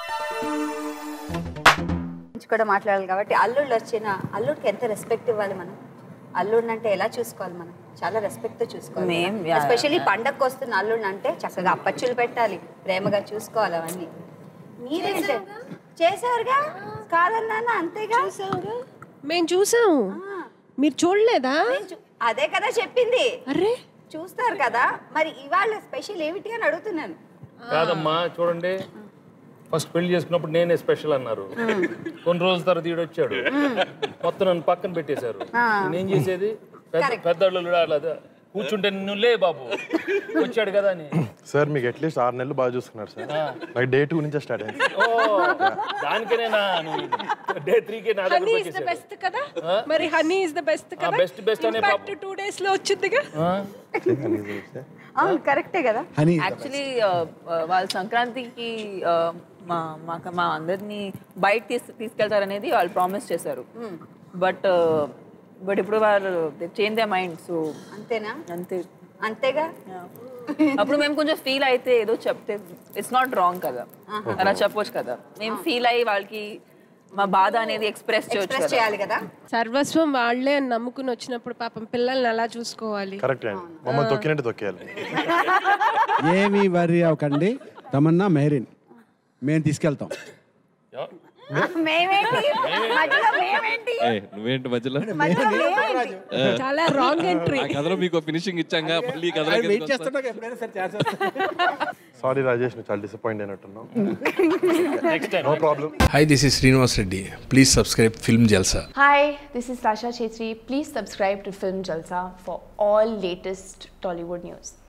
గురించి కూడా మాట్లాడాలి కాబట్టి అల్లుళ్ళు వచ్చిన అల్లుడికి ఎంత రెస్పెక్ట్ ఇవ్వాలి మనం అల్లుడిని అంటే ఎలా చూసుకోవాలి మనం చాలా రెస్పెక్ట్ చూసుకోవాలి మేం, యా, ఎస్పెషల్లీ పండగకు వస్తున్న అల్లుడిని అంటే చక్కగా అప్పచ్చులు పెట్టాలి ప్రేమగా చూసుకోవాలి అవన్నీ మీరేంటే చేశారుగా కాదన్నా అంతేగా మేము చూసాము మీరు చూడలేదా నేను చూ- అదే కదా చెప్పింది అరే చూస్తారు కదా మరి ఇవాళ స్పెషల్ ఏమిటి అని అడుగుతున్నాను కాదమ్మా చూడండి ఫస్ట్ పెళ్లి చేసుకున్నప్పుడు నేనే స్పెషల్ అన్నారు కొన్ని రోజుల తర్వాత ఈడు వచ్చాడు మొత్తం నన్ను పక్కన పెట్టేశారు నేనేం చేసేది పెద్ద పెద్దళ్ళు అలా కూర్చుంటే నువ్వు లే బాబు వచ్చాడు కదా అని సార్ మీకు అట్లీస్ట్ ఆరు నెలలు బాగా చూసుకున్నారు సార్ నాకు డే టూ నుంచే స్టార్ట్ అయింది ఓ దానికనే నా డే త్రీకే నా దగ్గర హనీ ఇస్ ద పెట్టేశాడు బెస్ట్ కదా మరి హనీ ఇస్ ద బెస్ట్ కదా best, best అనే ఇంపాక్ట్ టూ డేస్ లో వచ్చిందిగా ఆ? అవును కరెక్టే కదా హనీ యాక్చువల్లీ వాళ్ళు సంక్రాంతికి ఆ, మా మాకు మా అందరినీ బయట తీసు తీసుకెళ్తారనేది వాళ్ళు ప్రామిస్ చేశారు బట్ బట్ ఇప్పుడు వాళ్ళు చేంజ్ ద మైండ్ సో అంతేనా అంతే అంతేగా అప్పుడు మేము కొంచెం ఫీల్ అయితే ఏదో చెప్తే ఇట్స్ నాట్ రాంగ్ కదా అలా చెప్పొచ్చు కదా మేము ఫీల్ అయ్యి వాళ్ళకి మా బాధ అనేది ఎక్స్ప్రెస్ చేయొచ్చు ఎక్స్ప్రెస్ కదా చేయాలి కదా సర్వస్వం వాళ్ళే అని నమ్ముకుని వచ్చినప్పుడు పాపం పిల్లల్ని అలా చూసుకోవాలి కరెక్ట్ అండి మమ్మల్ని తొక్కినట్టు తొక్కేయాలి ఏమీ వరి అవ్వకండి తమన్నా మెహరీన్ మేము తీసుకెళ్తాం మేమేంటి మధ్యలో మేమేంటి నువ్వేంటి మధ్యలో మధ్యలో మేమేంటి చాలా రాంగ్ ఎంట్రీ ఆ కథలో మీకు ఫినిషింగ్ ఇచ్చాంగా మళ్ళీ ఈ కథలోకి వెయిట్ ఎందుకు వస్తా? చేస్తుండగా ఎప్పుడైనా సరే ఛాన్స్ సారీ రాజేష్ నువ్వు చాలా డిసప్పాయింట్ అయినట్టున్నావు no problem Hi, this is Srinivas Reddy. Please subscribe Film Jalsa. Hi, this is Sasha Chetri. Please subscribe to Film Jalsa for all latest Tollywood news.